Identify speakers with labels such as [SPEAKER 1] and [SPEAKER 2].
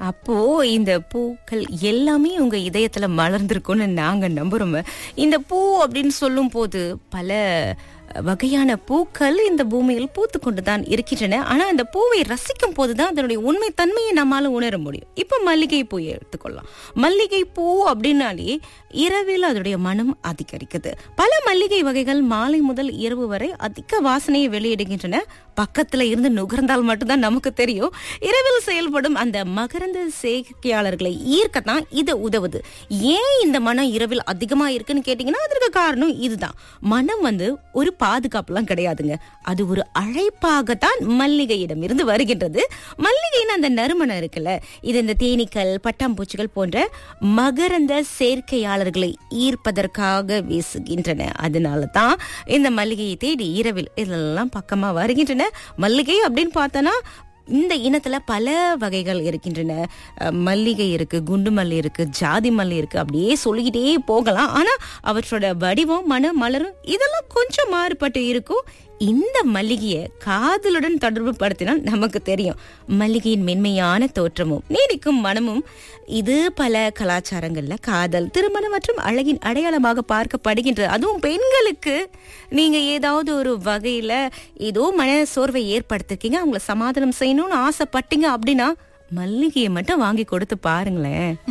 [SPEAKER 1] அப்போ இந்த பூக்கள் எல்லாமே உங்க இதயத்துல மலர்ந்திருக்கும்னு நாங்க நம்புறோம் இந்த பூ அப்படின்னு சொல்லும் போது பல வகையான பூக்கள் இந்த பூமியில் பூத்து கொண்டுதான் இருக்கின்றன ஆனா அந்த பூவை ரசிக்கும் போதுதான் அதனுடைய உண்மை தன்மையை நம்மால உணர முடியும் இப்ப மல்லிகை பூ எடுத்துக்கொள்ளலாம் மல்லிகை பூ அப்படின்னாலே இரவில் அதனுடைய மனம் அதிகரிக்குது பல மல்லிகை வகைகள் மாலை முதல் இரவு வரை அதிக வாசனையை வெளியிடுகின்றன பக்கத்துல இருந்து நுகர்ந்தால் மட்டும்தான் நமக்கு தெரியும் இரவில் செயல்படும் அந்த மகரந்த சேர்க்கையாளர்களை ஈர்க்கத்தான் இது உதவுது ஏன் இந்த மனம் இரவில் அதிகமா இருக்குன்னு கேட்டீங்கன்னா அதற்கு காரணம் இதுதான் மனம் வந்து ஒரு பாதுகாப்புலாம் கிடையாதுங்க அது ஒரு அழைப்பாகத்தான் மல்லிகையிடம் இருந்து வருகின்றது மல்லிகைன்னு அந்த நறுமணம் இருக்குல்ல இது இந்த தேனீக்கள் பட்டாம்பூச்சிகள் போன்ற மகரந்த சேர்க்கையாளர்களை ஈர்ப்பதற்காக வீசுகின்றன அதனால தான் இந்த மல்லிகையை தேடி இரவில் இதெல்லாம் பக்கமா வருகின்றன மல்லிகை அப்படின்னு பார்த்தோன்னா இந்த இனத்துல பல வகைகள் இருக்கின்றன அஹ், மல்லிகை இருக்கு குண்டு மல்லி இருக்கு ஜாதி மல்லி இருக்கு அப்படியே சொல்லிக்கிட்டே போகலாம் ஆனா அவற்றோட வடிவம் மனம் மலரும் இதெல்லாம் கொஞ்சம் மாறுபட்டு இருக்கும் இந்த மல்லிகையை காதலுடன் தொடர்பு படுத்தினால் நமக்கு தெரியும் மல்லிகையின் மென்மையான தோற்றமும் நீடிக்கும் மனமும் இது பல கலாச்சாரங்கள்ல காதல் திருமணம் மற்றும் அழகின் அடையாளமாக பார்க்கப்படுகின்றது அதுவும் பெண்களுக்கு நீங்க ஏதாவது ஒரு வகையில ஏதோ மன சோர்வை ஏற்படுத்திருக்கீங்க அவங்கள சமாதானம் செய்யணும்னு ஆசைப்பட்டீங்க அப்படின்னா மல்லிகையை மட்டும் வாங்கி கொடுத்து பாருங்களேன்